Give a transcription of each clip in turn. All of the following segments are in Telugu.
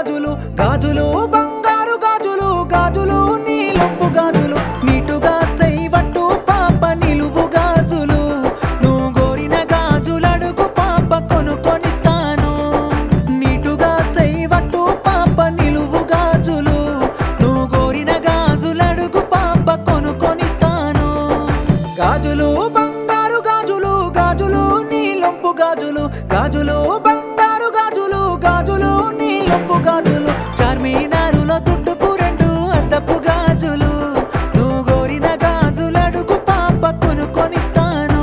గాజులు గాజులు బంగారు గాజులు గాజులు నీలపు గాజులు నీటుగా సైవట్టు పాప నిలువు గాజులు నువ్వు గోరిన గాజులడుగు పాప కొనుకొనిస్తాను నీటుగా సైవట్టు పాప నిలువు గాజులు నువ్వు గోరిన గాజులడుగు పాప కొనుకొనిస్తాను గాజులు బంగారు గాజులు గాజులు నీలొంపు గాజులు గాజులు బంగారు గాజులు గాజులు నీలొంపు గాజులు చార్మినారులో దుడ్డుకు రెండు అద్దపు గాజులు నువ్వు గోరిన గాజులడుగు పాప కొనుకొనిస్తాను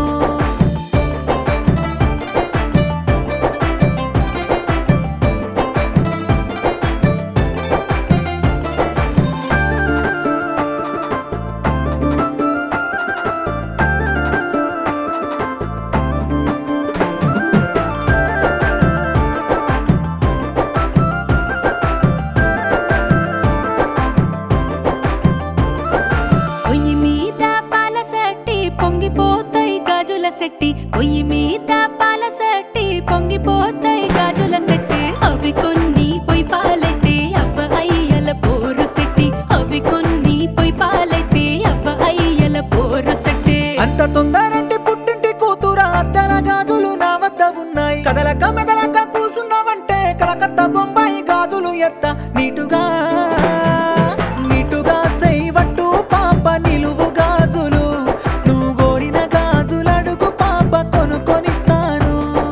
పొయ్యి మీద పాల సట్టి పొంగిపోతాయి గాజుల సెట్టి పొయ్యి మీద పాల సట్టి పొంగిపోతాయి గాజుల సెట్టి అవి కొన్ని పొయ్యి పాలైతే అవ్వ అయ్యల పోరు సెట్టి అవి కొన్ని పొయ్యి పాలైతే అవ్వ అయ్యల పోరు సెట్టి అంత తొందరంటే పుట్టింటి కూతురా అద్దల గాజులు నా వద్ద ఉన్నాయి కదలక మెదలక కూసున్నావంటే కలకత్తా బొంబాయి గాజులు ఎత్త నీటుగా నీటుగా సైవట్టు పాప నిలువు గాజులు నువ్వు గోరిన గాజులడుగు పాప కొనుకొనిస్తాను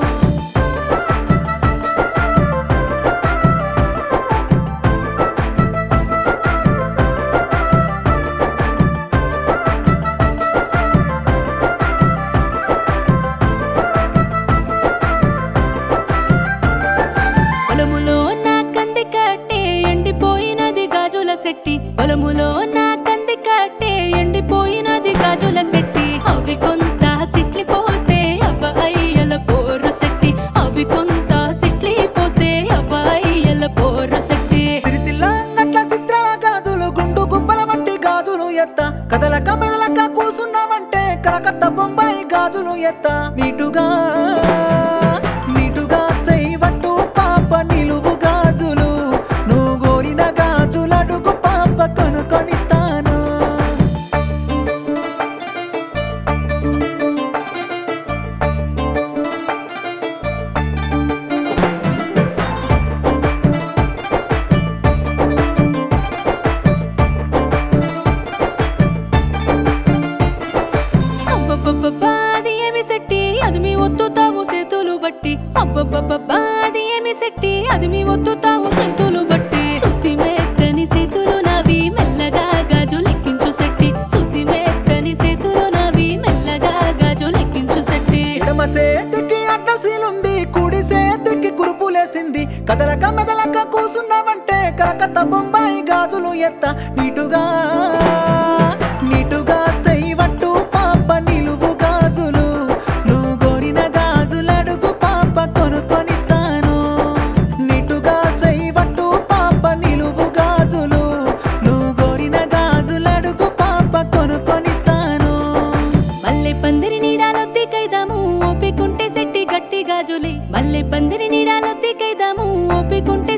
పొలములో నా కంది కట్టే ఎండిపోయినది గాజుల సెట్టి పొలములో నా కంది కట్టే ఎండిపోయినది గాజుల సెట్టి అవి కొంత సిట్లిపోతే అవ్వ అయ్యల పోరు సెట్టి అవి కొంత సిట్లిపోతే అవ్వ అయ్యల పోరు సెట్టి సిరిసిల్ల నట్ల చిత్రాల గాజులు గుండు గుబ్బల వంటి గాజులు ఎత్త కదలక మెదలక కూసున్నావంటే కలకత్తా బొంబాయి గాజులు ఎత్త నీటుగా నీటుగా సైవట్టు పాప నిలువు గాజులు నువ్వు గోరిన గాజులడుగు పాప కొనుకొనిస్తాను అబ్బబ్బబ్బబ్బా, అది ఏమి సెట్టి అది మీ ఒత్తుతావు చేతులు బట్టి అబ్బబ్బబ్బబ్బా, అది ఏమి సెట్టి అది మీ ఒత్తుతావు చేతులు బట్టి సుత్తి మెత్తని చేతులు నావి మెల్లగా గాజు లెక్కించు సెట్టి సుత్తి మెత్తని చేతులు నావి మెల్లగా గాజు లెక్కించు సెట్టి ఎడమ సేతికి అడ్డసీలుంది కుడి సేతికి కురుపులేసింది కదలక మెదలక కూసున్నావంటే కలకత్తా బొంబాయి గాజులు ఎత్త నీటుగా నీటుగా సైవట్టు పాప నిలువు గాజులు నువ్వు గోరిన గాజులడుగు పాప కొనుకొనిస్తాను నీటుగా సైవట్టు పాప నిలువు గాజులు నువ్వు గోరిన గాజులడుగు పాప కొనుకొనిస్తాను మల్లె పందిరి నీడాలొద్ది కైదాము ఓపికుంటే సెట్టి గట్టి గాజులే మల్లె పందిరి నీడాలొద్ది కైదాము ఓపికుంటే